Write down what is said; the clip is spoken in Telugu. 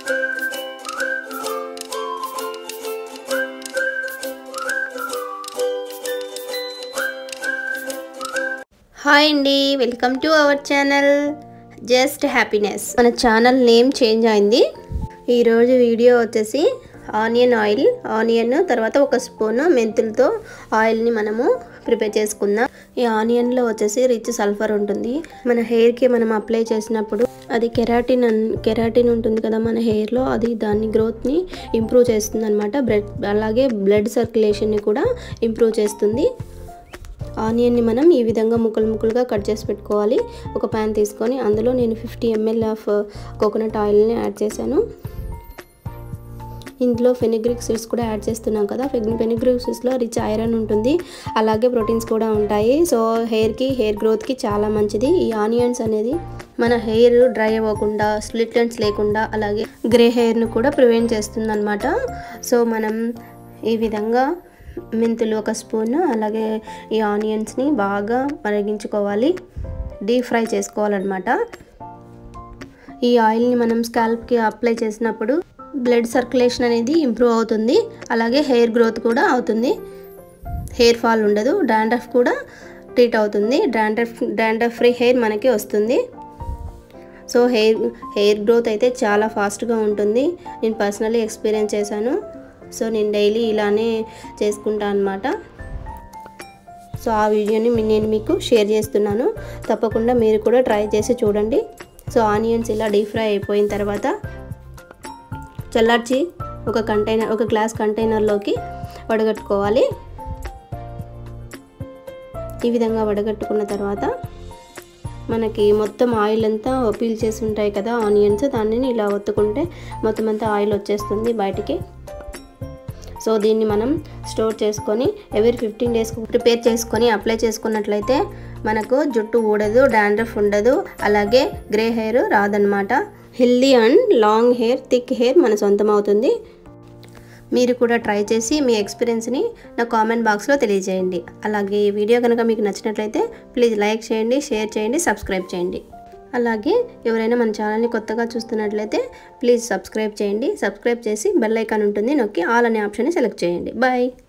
హాయ్ అండి welcome to our channel just happiness మన ఛానల్ నేమ్ చేంజ్ అయింది ఈరోజు వీడియో వచ్చేసి ఆనియన్ ఆయిల్ ఆనియన్ తర్వాత ఒక స్పూన్ మెంతులతో ఆయిల్ని మనము ప్రిపేర్ చేసుకుందాం ఈ ఆనియన్లో వచ్చేసి రిచ్ సల్ఫర్ ఉంటుంది మన హెయిర్కి మనం అప్లై చేసినప్పుడు అది కెరాటిన్ అన్ కెరాటిన్ ఉంటుంది కదా మన హెయిర్లో అది దాని గ్రోత్ని ఇంప్రూవ్ చేస్తుంది అనమాట బ్లడ్ అలాగే బ్లడ్ సర్క్యులేషన్ని కూడా ఇంప్రూవ్ చేస్తుంది ఆనియన్ని మనం ఈ విధంగా ముక్కలు ముక్కలుగా కట్ చేసి పెట్టుకోవాలి ఒక ప్యాన్ తీసుకొని అందులో నేను ఫిఫ్టీ ఎంఎల్ ఆఫ్ కోకోనట్ ఆయిల్ని యాడ్ చేశాను ఇందులో ఫెనిగ్రిక్ సీడ్స్ కూడా యాడ్ చేస్తున్నాం కదా ఫెనిగ్రిక్ సీడ్స్లో రిచ్ ఐరన్ ఉంటుంది అలాగే ప్రోటీన్స్ కూడా ఉంటాయి సో హెయిర్కి హెయిర్ గ్రోత్కి చాలా మంచిది ఈ ఆనియన్స్ అనేది మన హెయిర్ డ్రై అవ్వకుండా స్ప్లిట్ ఎండ్స్ లేకుండా అలాగే గ్రే హెయిర్ను కూడా ప్రివెంట్ చేస్తుంది అనమాట సో మనం ఈ విధంగా మెంతులు ఒక స్పూన్ అలాగే ఈ ఆనియన్స్ని బాగా మరిగించుకోవాలి డీప్ ఫ్రై చేసుకోవాలన్నమాట ఈ ఆయిల్ని మనం స్కాల్ప్కి అప్లై చేసినప్పుడు బ్లడ్ సర్క్యులేషన్ అనేది ఇంప్రూవ్ అవుతుంది అలాగే హెయిర్ గ్రోత్ కూడా అవుతుంది హెయిర్ ఫాల్ ఉండదు డాండ్రఫ్ కూడా ట్రీట్ అవుతుంది డాండ్రఫ్ డాండ్రఫ్ ఫ్రీ హెయిర్ మనకి వస్తుంది సో హెయిర్ హెయిర్ గ్రోత్ అయితే చాలా ఫాస్ట్గా ఉంటుంది నేను పర్సనలీ ఎక్స్పీరియన్స్ చేశాను సో నేను డైలీ ఇలానే చేసుకుంటా అనమాట సో ఆ వీడియోని నేను మీకు షేర్ చేస్తున్నాను తప్పకుండా మీరు కూడా ట్రై చేసి చూడండి సో ఆనియన్స్ ఇలా డీప్ ఫ్రై అయిపోయిన తర్వాత చల్లార్చి ఒక కంటైనర్ ఒక గ్లాస్ కంటైనర్లోకి వడగట్టుకోవాలి ఈ విధంగా వడగట్టుకున్న తర్వాత మనకి మొత్తం ఆయిల్ అంతా పీల్ చేసి ఉంటాయి కదా ఆనియన్స్ దానిని ఇలా ఒత్తుకుంటే మొత్తం అంతా ఆయిల్ వచ్చేస్తుంది బయటికి సో దీన్ని మనం స్టోర్ చేసుకొని ఎవరి ఫిఫ్టీన్ డేస్కి ప్రిపేర్ చేసుకొని అప్లై చేసుకున్నట్లయితే మనకు జుట్టు ఊడదు డాండ్రఫ్ ఉండదు అలాగే గ్రే హెయిర్ రాదనమాట healthy and long hair thick hair మన సొంతం అవుతుంది మీరు కూడా ట్రై చేసి మీ ఎక్స్పీరియన్స్ని నా కామెంట్ బాక్స్లో తెలియజేయండి అలాగే ఈ వీడియో కనుక మీకు నచ్చినట్లయితే ప్లీజ్ లైక్ చేయండి షేర్ చేయండి సబ్స్క్రైబ్ చేయండి అలాగే ఎవరైనా మన ఛానల్ని కొత్తగా చూస్తున్నట్లయితే ప్లీజ్ సబ్స్క్రైబ్ చేయండి సబ్స్క్రైబ్ చేసి బెల్ ఐకాన్ ఉంటుంది నొక్కి ఆల్ అనే ఆప్షన్ని సెలెక్ట్ చేయండి బాయ్